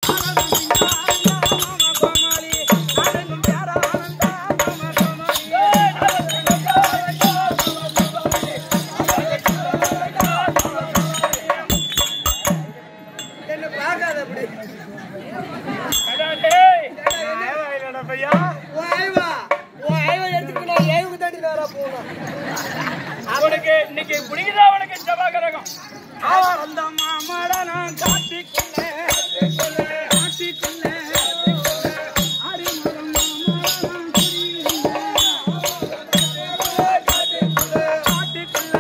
என்ன பார்க்காத அப்படி உன் ஐவா உன் ஐவா எடுத்துட்டு நான் ஏவுக்கு தாண்டி நேரா போகணும் அவனுக்கு இன்னைக்கு பிடிக்குதா அவனுக்கு ஜபாகரகம் அந்த மாமட நான் காட்டிக்கொள்ள காட்டிக்கொள்ள அறிமுகம் மாமட நான் காட்டிக்கொள்ள காட்டிக்கொள்ள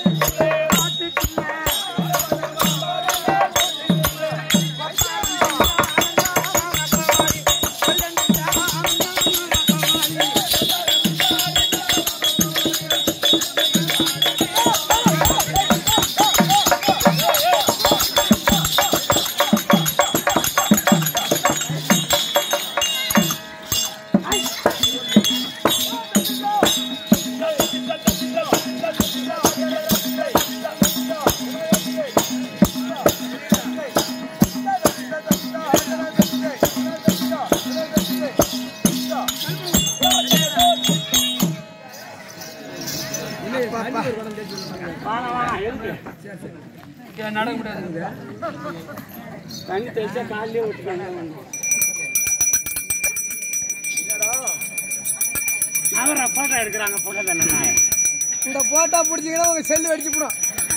நடக்க முடியாது தண்ணி தெளிச்சா காலையே விட்டுக்காங்க அவரை போட்டோ எடுக்கிறாங்க போட்டோ தானே இந்த போட்டா பிடிச்சிங்கன்னா உங்க செல்லு அடிச்சு போடும்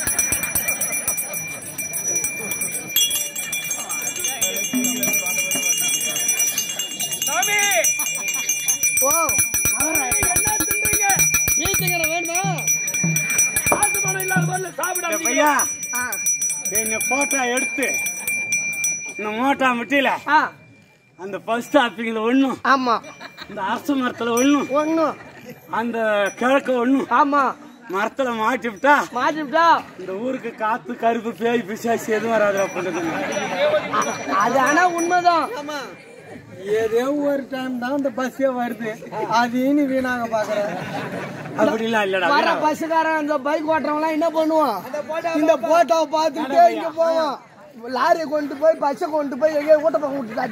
சாமி ஓ அவரை என்ன தின்றீங்க வீட்டுங்கிற வேணுமா காசு பணம் இல்லாத பொருள் சாப்பிட பையா ஆ என்ன போட்டோ எடுத்து இந்த மோட்டா முட்டியில ஆ அந்த ஃபர்ஸ்ட் ஆப்பிங்ல ஒண்ணும் ஆமா இந்த அரசு மரத்துல ஒண்ணும் ஒண்ணும் அந்த கிழக்கு ஒண்ணும் ஆமா மரத்துல மாட்டி விட்டா மாட்டிவிட்டா இந்த ஊருக்கு காத்து கருப்பு பேய் பிசாசு எதுவும் வராது அப்படின்றது அது ஆனா உண்மைதான் ஏதோ ஒரு டைம் தான் இந்த பஸ்ஸே வருது அது இனி வீணாக பாக்குறேன் அப்படிலாம் இல்லடா வர பஸ்ஸுக்காரன் அந்த பைக் ஓட்டுறவங்களாம் என்ன பண்ணுவான் இந்த போட்டோவை பார்த்துட்டு இங்க போவான் லாரியை கொண்டு போய் பஸ்ஸை கொண்டு போய் எங்கேயோ ஊட்ட பக்கம் விட்டு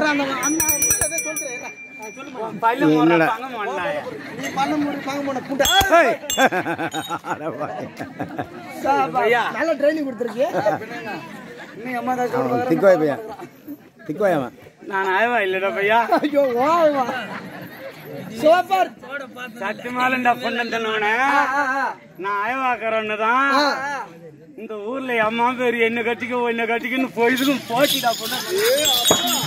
பல்லு முறை பங்க மாட்டாயா நீ பண்ண முடியும் வாங்க போன புண்டை ஐயா. நல்ல ட்ரைனிங் கொடுத்துருக்கு திக்குவாய் பையன் திக்குவாய் அவன் நான் ஆயவா இல்லடா பையா ஐயோ வா சூப்பர் சத்து மேலண்டா பொண்ணு தன்னவனே நான் ஆயவாக்கிறவனு தான் இந்த ஊர்ல என் அம்மா பேர் என்ன கட்டிக்கோ என்ன கட்டிக்கன்னு போயிதுக்கும் போச்சுடா பொண்ணு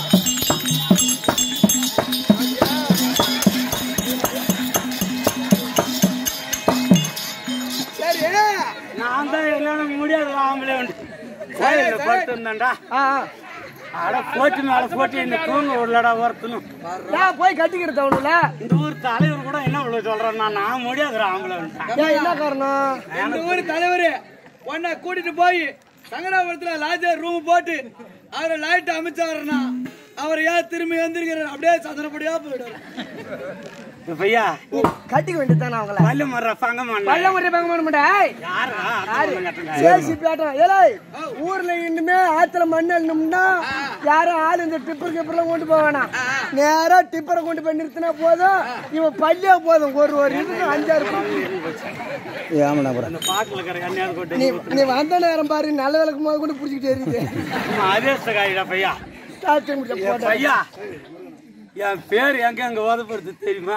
சரி நான் தான் என்னால முடியாது ஆம்பளை உண்டு கோயில்ல படுத்து இருந்தான்டா அட போட்டு மேல போட்டு என்ன தூங்க விடலடா ஒருத்தனும் நான் போய் கட்டிக்கிறது அவனுல இந்த ஊர் தலைவர் கூட என்ன இவ்வளவு சொல்றான் நான் முடியாதுடா ஆம்பளை வந்துட்டான் ஏன் என்ன காரணம் இந்த ஊர் தலைவர் உன்னை கூட்டிட்டு போய் சங்கராபுரத்துல லாஜர் ரூம் போட்டு அவரை லைட் அமைச்சாருன்னா அவர் ஏன் திரும்பி வந்திருக்கிறார் அப்படியே சந்தனப்படியா போயிடுவார் பையா கட்டிக்க வேண்டியதானே அவங்கள பல்லு மர்ற பங்க பள்ள மாட்டேன் முறை பங்க பண்ண மாட்டேன் யாரா சேசி பேட்டம் ஏலே ஊர்ல இன்னுமே ஆத்துல மண் அள்ளணும்னா யாரும் ஆள் இந்த டிப்பர் கிப்பர்லாம் கொண்டு போக வேணாம் நேரா டிப்பரை கொண்டு போய் நிறுத்தினா போதும் இவன் பள்ளியா போதும் ஒரு ஒரு இதுக்கு அஞ்சாறு பள்ளி. அந்த பாக்குல இருக்கிற கண்ணியாவது கொண்டு நீ நீ வந்த நேரம் பாரு நல்ல விளக்கு போது கூட பிடிச்சிக்கிட்டே இருக்குது அதேஸ்த காயிடா பையா காய்ச்சி முடிச்ச என் போட்டா பையா என் பேர் எங்க அங்க ஓதப்படுது தெரியுமா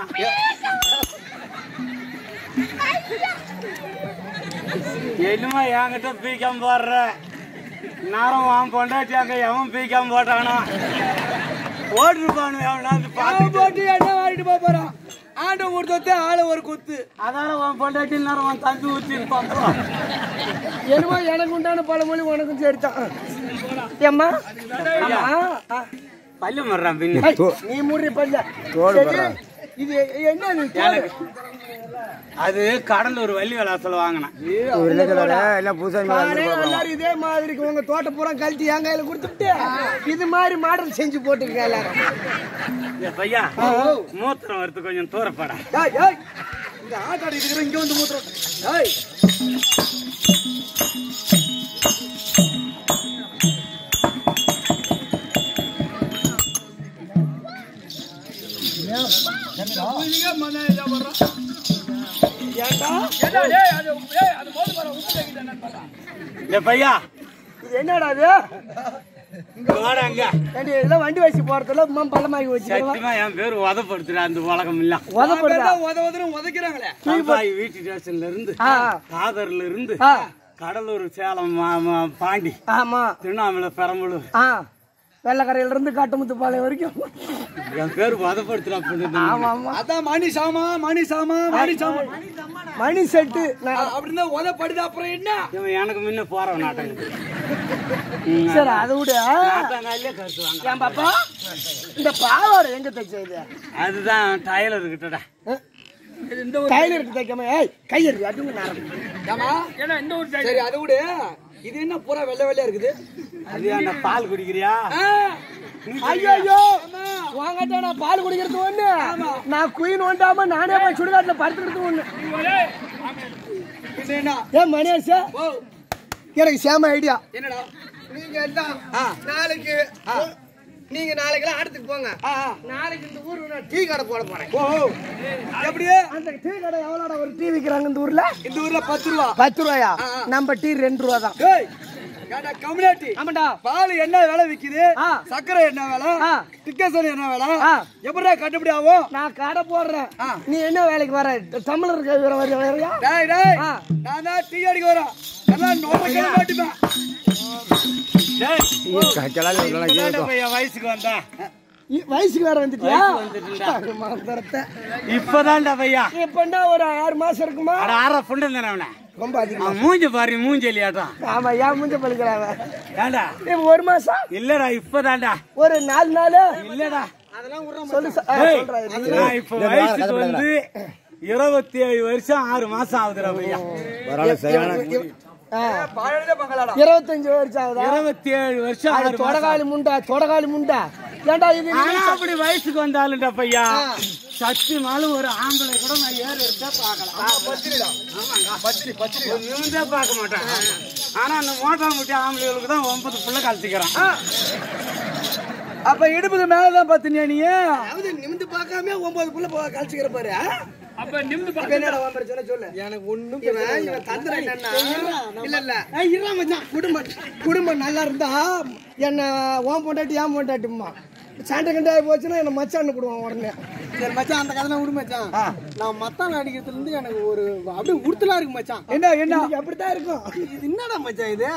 என்னமா என்கிட்ட பீக்காம போடுற நேரம் வான் பொண்டாட்டி அங்க எவன் பீக்காம போட்டானோ ஓட்டிருப்பானு எவனாவது பார்த்து போட்டு என்ன வாங்கிட்டு போக போறான் ஆண்ட ஒரு தொத்து ஆள ஒரு குத்து அதான உன் பொண்டாட்டி நேரம் உன் தம்பி ஊற்றி இருப்பான் என்னமோ எனக்கு உண்டான பழமொழி உனக்கும் சரிதான் ஏம்மா ஆமா ஆ. பல்லு மர்றான் பின்ன ஐய், நீ மூடி பல்ல சரி, இது என்ன இது தோடு? அது கடலூர் வள்ளி விளாசல வாங்கினேன் நானே எல்லாரும் இதே மாதிரி உங்க தோட்டம் பூரா கழட்டி என் கையில கொடுத்துட்டு இது மாதிரி மாடல் செஞ்சு போட்டுருங்க எல்லாரும் ஏய் பையா மூத்திரம் வருது கொஞ்சம் தூரப்படா ஏய், ஏய், இந்த ஆட்டாடி இருக்கிற இங்க வந்து மூத்திரம் ஏய் ஏ பையா இது என்னடா இது இங்க வாடா அங்க ஏண்டி, இதெல்லாம் வண்டி வச்சு போறதுல அம்மா பள்ளமாக்கி வச்சுக்கிறோம் சத்தியமா என் பேர் உதப்படுத்துற அந்த உலகம் இல்ல உதப்படுதா உத உதன்னு உதைக்கிறாங்களே தம்பாய் வீட்டு ஸ்டேஷன்ல இருந்து ஆ காதர்ல இருந்து ஆ கடலூர் சேலம் மா- மா- பாண்டி ஆமா திருவண்ணாமலை பெரம்பலூர் ஆ வெள்ளக்கரையில இருந்து காட்டுமுத்துப்பாளையம் வரைக்கும் என் பேர் உதப்படுத்துறா ஆமா ஆமா அதான் மணி சாமா மணி சாமா மணி சாமா மணி செட்டு நான் அப்படின்னா உதப்படுது அப்புறம் என்ன இவன் எனக்கு முன்ன போறவன் நாட்டங்க சரி அதை விட நாட்டாங்காலே கருத்துவாங்க என் பாப்பா இந்த பாவாடை எங்க தைச்சது அதுதான் டயலர் கிட்டடா டைலருக்கு தைக்காம ஏய் கையெடு அதுங்க நேரம் ஏமா சரி அதை விடு இது என்ன பூரா வெள்ளை வெள்ளையா இருக்குது அது அந்த பால் குடிக்கிறியா ஐயோ ஐயோ வாங்கட்டா நான் பால் குடிக்கிறது ஒண்ணு நான் குயின் ஒண்டாம நானே போய் சுடுகாட்டுல படுத்துக்கிறது ஒண்ணு இது என்ன ஏன் மணியாசா ஓ எனக்கு சேம ஐடியா என்னடா நீங்க எல்லாம் நாளைக்கு நீங்க நாளைக்கு ஆடத்துக்கு போங்க ஆ, ஆ. நாளைக்கு இந்த ஊருக்கு நான் டீ கடை போட போறேன் ஓ ஓ. எப்படியே அந்த டீ கடை எவ்வளோடா ஒரு டீ விக்கிறாங்க இந்த ஊர்ல இந்த ஊர்ல பத்து ரூபா பத்து ரூபாயா நம்ம டீ ரெண்டு ரூபா தான் ஏய் ஏடா கம்யூனிட்டி ஆமாண்டா பால் என்ன விலை விக்குது ஆ. சக்கரை என்ன விலை ஆ. டிக்கெட் என்ன விலை ஆ. எப்படிடா கட்டுப்படி ஆகும் நான் கடை போடுறேன் நீ என்ன வேலைக்கு வர தமிழர் வர வர வரையா டேய் டேய் ஆ. நான் தான் டீ அடிக்க வரேன் எல்லாம் நோக்க மாட்டுப்பேன் வயசுக்கு வந்தா வயசுக்கு வேற வந்துட்டியா வந்துட்டுடா. மறந்துறத்த. இப்பதான்டா பையா இப்பன்னா ஒரு ஆறு மாசம் இருக்குமா அட ஆற புண்டன் தானே அவனை ரொம்ப அதிகமா அவன் மூஞ்ச பாரு மூஞ்சலியாட்டம் ஆமா ஏன் மூஞ்ச பழிக்கிறாங்க ஏண்டா ஒரு மாசம் இல்லடா இப்பதான்டா ஒரு நாலு நாள் இல்லடா சொல்லு ச- ஆ, ஏய், சொல்றேன் இரு. நான் இப்ப வயசுக்கு வந்து இருபத்தி ஏழு வருஷம் ஆறு மாசம் ஆகுதுடா பையா ஆ, பாழே பங்களாடா இருபத்தஞ்சு வருஷம் ஆகுதா இருபத்தி ஏழு வருஷம் அது ஆறு மாசம் தொடகாலி முண்டா தொடகாலி முண்டா ஏண்டா இது ஆனா அப்படி வயசுக்கு வந்தாலும்டா பையா சத்தியமாலும் ஒரு ஆம்பளை கூட நான் ஏறு எடுத்தா பாக்கலாம் நிமிந்தா பார்க்க மாட்டேன் ஆனா அந்த மோட்டார் முட்டி ஆம்பளைகளுக்கு தான் ஒன்பது புள்ள கழிச்சுக்கிறான் அப்ப இடுப்புக்கு மேலதான் பாத்தினியா நீ அதாவது நிமிந்து பார்க்காம ஒன்பது புள்ள போ கழிச்சுக்கிற பாரு ஆ? அப்ப நிமிந்து இப்ப என்னடா உன் பிரச்சனை சொல்லு எனக்கு ஒண்ணும் இவன் தந்திரம் என்னன்னா இல்ல இல்ல ஏய், இருடா மச்சான் குடும்பம் குடும்பம் நல்லா இருந்தா என்ன ஓன் பொண்டாட்டி ஏன் பொண்டாட்டிம்மா சண்டை கண்டே ஆகி போச்சுன்னா என்ன மச்சான்னு போடுவான் உடனே சரி மச்சான் அந்த கதை விடு மச்சான் நான் மத்தான் அடிக்கிறதுல இருந்து எனக்கு ஒரு அப்படியே உறுத்தலா இருக்கு மச்சான் என்ன என்ன இன்னைக்கு அப்படித்தான் இருக்கும் இது என்னடா மச்சான் இது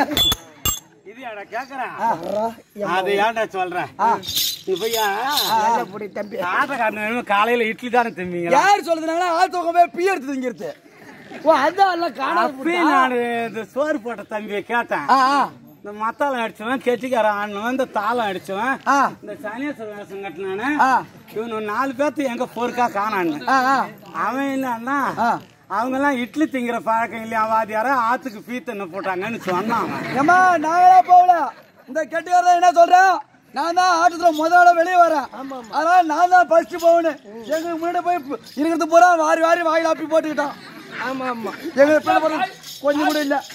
இது ஏடா கேக்குறேன் அது ஏன்டா சொல்றேன் இங்க பையா நல்ல பொடி தம்பி ஆட்டக்காரன் வேணுமே காலையில இட்லி தானே திம்பிங்களா யார் சொல்றதுனால ஆள் தூக்கம் போய் பீ எடுத்து திங்கிறது ஓ அதான் எல்லாம் காணாது அப்பயும் நான் இந்த சோறு போட்ட தம்பியை கேட்டேன் இந்த மத்தாளம் அடிச்சவன் கெட்டிக்காரன் ஆடணும் இந்த தாளம் அடிச்சவன் இந்த சனீஸ்வர வேஷம் கட்டினானே இவனு நாலு பேர்த்து எங்க பொறுக்கா காணான்னு அவன் என்னன்னா அவங்க எல்லாம் இட்லி திங்கிற பழக்கம் இல்லையா வாதியார ஆத்துக்கு பீத்தன்னு போட்டாங்கன்னு சொன்னான் அவன். ஏமா நாங்களா போகல இந்த கெட்டியார் என்ன சொல்றேன் நான் தான் ஆட்டத்துல முதல்ல வெளியே வரேன் அதனால நான் தான் ஃபர்ஸ்ட் போகணும் எங்களுக்கு முன்னாடி போய் இருக்கிறது பூரா வாரி வாரி வாயில் அப்பி போட்டுக்கிட்டான் ஆமா ஆமா எங்களுக்கு பிள்ளை பொருள் கொஞ்சம் கூட இல்ல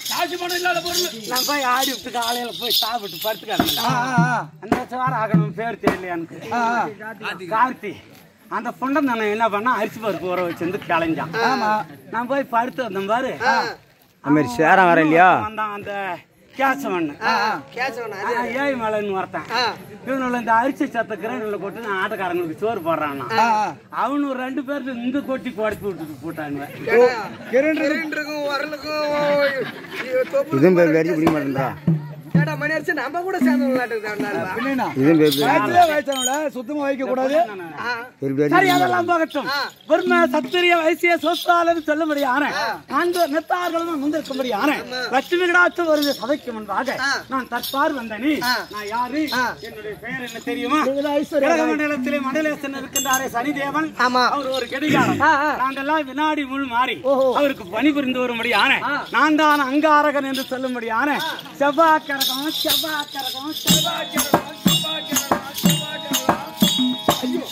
நான் போய் ஆடி விட்டு காலையில போய் சாப்பிட்டு படுத்துக்காரன் ஆ, ஆ, ஆ. அந்த சார் ஆகணும் பேர் தெரியல எனக்கு கார்த்தி அந்த புண்டம் நான் என்ன பண்ணா அரிசி பருப்பு ஊற வச்சிருந்து கிளஞ்சான் நான் போய் படுத்து வந்தேன் பாரு மாதிரி சேரம் வர இல்லையா வந்தான் அந்த கேசவன் கேசவனா ஏழு மலைன்னு ஒருத்தன் இவனுள்ள இந்த அரிசி சத்த கிரேடில் கொட்டு நான் ஆட்டக்காரங்களுக்கு சோறு போடுறான் அவனு ஒரு ரெண்டு பேருக்கு இங்க கொட்டி குடச்சி விட்டுட்டு போட்டானுங்க கிரைண்டருக்கும் வரலுக்கும் இதுவும் பேர் பேர் குடிக்க மாட்டேன்றா ஏடா மணி அடிச்சு நம்ம கூட சேர்ந்து விளையாட்டு பின்னா இதுவும் பேர் பேர் வயிற்றுல வயசானவள சுத்தமா வைக்க கூடாது பேர் பேர் சரி அதெல்லாம் போகட்டும் பொறுமை சத்திரிய வயசிய சொத்தாலும் சொல்லும்படியான அந்த நெத்தார்களும் முந்திருக்கும்படியான லட்சுமி கிடாச்சு வருது சபைக்கு முன்பாக நான் தற்பார் வந்த நீ நான் யாரு என்னுடைய பெயர் என்ன தெரியுமா கிரக மண்டலத்திலே மண்டலேசன் இருக்கின்றாரே சனிதேவன் ஆமா. அவர் ஒரு கெடிகாரம் ஆ, ஆ. நாங்கெல்லாம் வினாடி முள் மாறி ஓஹோ. அவருக்கு பணிபுரிந்து வரும்படியான நான் தான் அங்காரகன் என்று சொல்லும்படியான செவ்வாய்க்கரகம் செவ்வாய்க்கரகம் செவ்வாய்க்கரகம் செவ்வாய்க்கரகம் செவ்வாய்க்கரகம்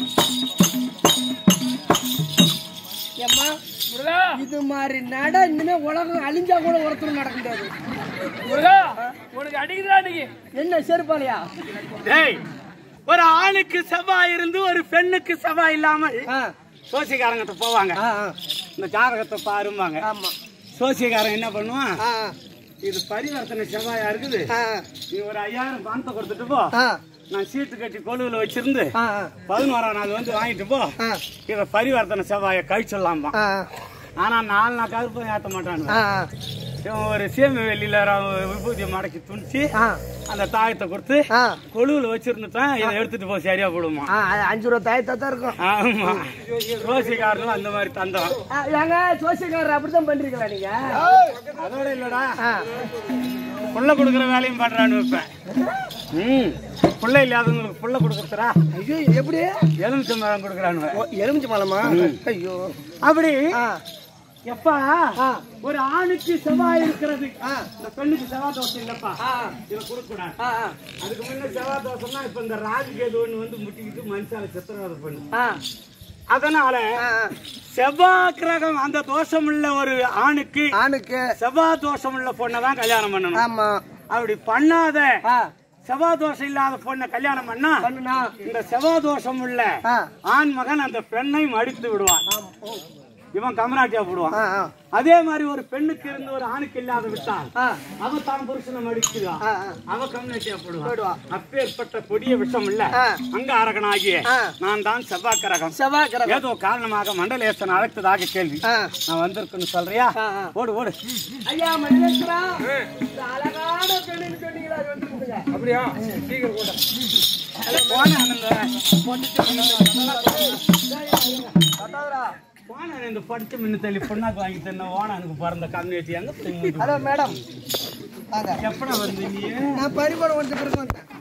ஏம்மா, இது மாதிரி நட இனிமே இல்லைன்னா உலகம் அழிஞ்சா கூட ஒருத்தர் நடக்க முடியாது முருகா உனக்கு அடிக்குதா அன்னைக்கு என்ன செருப்பாலையா டேய் ஒரு ஆணுக்கு செவ்வாய் இருந்து ஒரு பெண்ணுக்கு செவ்வாய் இல்லாமல் ஆ, சோசியக்காரங்கிட்ட போவாங்க ஆ, ஆ. இந்த ஜாதகத்தை பாரும்பாங்க ஆமா சோசியக்காரன் என்ன பண்ணுவான் ஆ, இது பரிவர்த்தனை செவ்வாயா இருக்குது ஆ, நீ ஒரு ஐயாயிரம் பணத்தை கொடுத்துட்டு போ ஆ, நான் சீட்டு கட்டி கொழுவில் வச்சிருந்து ஆ, ஆ, பதினோராம் நாள் வந்து வாங்கிட்டு போ ஆ, இதை பரிவர்த்தனை செவ்வாயை கழிச்சிடலாமா ஆ, ஆனா நாலு நாள் கருப்பம் ஏத்த மாட்டானுங்க ஆ, இவன் ஒரு சேமி வெள்ளியில ர- விபூதியை மடக்கி துணிச்சு ஆ, அந்த தாயத்தை கொடுத்து ஆ, கொழுவில் வச்சிருந்துட்டான் இதை எடுத்துட்டு போ சரியா போடுமா ஆ, அது அஞ்சு ரூபா தாயத்தா தான் இருக்கும் ஆமா ரோசிக்காரனும் அந்த மாதிரி தந்தோம் ஆ, ஏங்க ஜோசியக்காரர் அப்படித்தான் பண்றீங்களா நீங்க அதோட இல்லடா ஆ, புள்ள கொடுக்குற வேலையும் பண்றான்னு வைப்பேன் ம் புள்ள இல்லாதவங்களுக்கு புள்ள கொடுக்குறா ஐயோ எப்படி எலுமிச்சை மரம் கொடுக்குறானுவ எலுமிச்சு மலமா ஐயோ அப்படி ஆ, எப்பா ஆ, ஒரு ஆணுக்கு செவ்வாய் இருக்கிறது ஆ, இந்த பெண்ணுக்கு செவ்வாய் தோசை இல்லப்பா ஆ, இதை கொடுக்க கூடாது ஆ, ஆ, அதுக்கு முன்ன செவ்வாய் தோசைன்னா இப்ப இந்த ராகு கேது ஒண்ணு வந்து முட்டிக்கிட்டு மனுஷால சித்திரவதை பண்ணு ஆ, அதனால ஆ, ஆ. செவ்வாய் கிரகம் அந்த தோஷம் உள்ள ஒரு ஆணுக்கு ஆணுக்கு செவ்வாய் தோஷம் உள்ள பொண்ணை தான் கல்யாணம் பண்ணணும் ஆமா அப்படி பண்ணாத ஆ, செவ்வாய் தோஷம் இல்லாத பொண்ணை கல்யாணம் பண்ணா பண்ணுனா இந்த செவ்வாய் தோஷம் உள்ள ஆ, ஆண் மகன் அந்த பெண்ணை மடித்து விடுவான் இவன் கமராட்டியா போடுவான் ஆ, ஆ, அதே மாதிரி ஒரு பெண்ணுக்கு இருந்து ஒரு ஆணுக்கு இல்லாத விட்டால் ஆ, அவ தான் புருஷனை மடிச்சுடுவான் ஆ, ஆ. அவ கம்யூனிட்டியா போடுவான் போடுவா. அப்பேற்பட்ட கொடிய விஷம் இல்ல ஆ. அங்க அரகனாகிய ஆ. நான் தான் செவ்வாய்க்கரகம் செவ்வாய் கிரகம் ஏதோ காரணமாக மண்டலேசன் அழைத்ததாக கேள்வி ஆ, நான் வந்திருக்குன்னு சொல்றியா ஆ, ஆ. ஓடு ஓடு ஐயா மல்லேஸ்வரா இந்த அழகான பெண்ணுன்னு சொன்னீங்களா அது வந்துருக்குதுங்க அப்படியா சீக்கிரம் கூட போன போன இந்த பட்டு மின்னு தள்ளி பொண்ணாக்கு வாங்கி தந்த ஓனானுக்கு பிறந்த கம்யூனிட்டி எங்க போய் ஹலோ மேடம் வாங்க எப்படா வந்து நீ நான் பரிபாடம் வந்து பிறகு வந்தேன்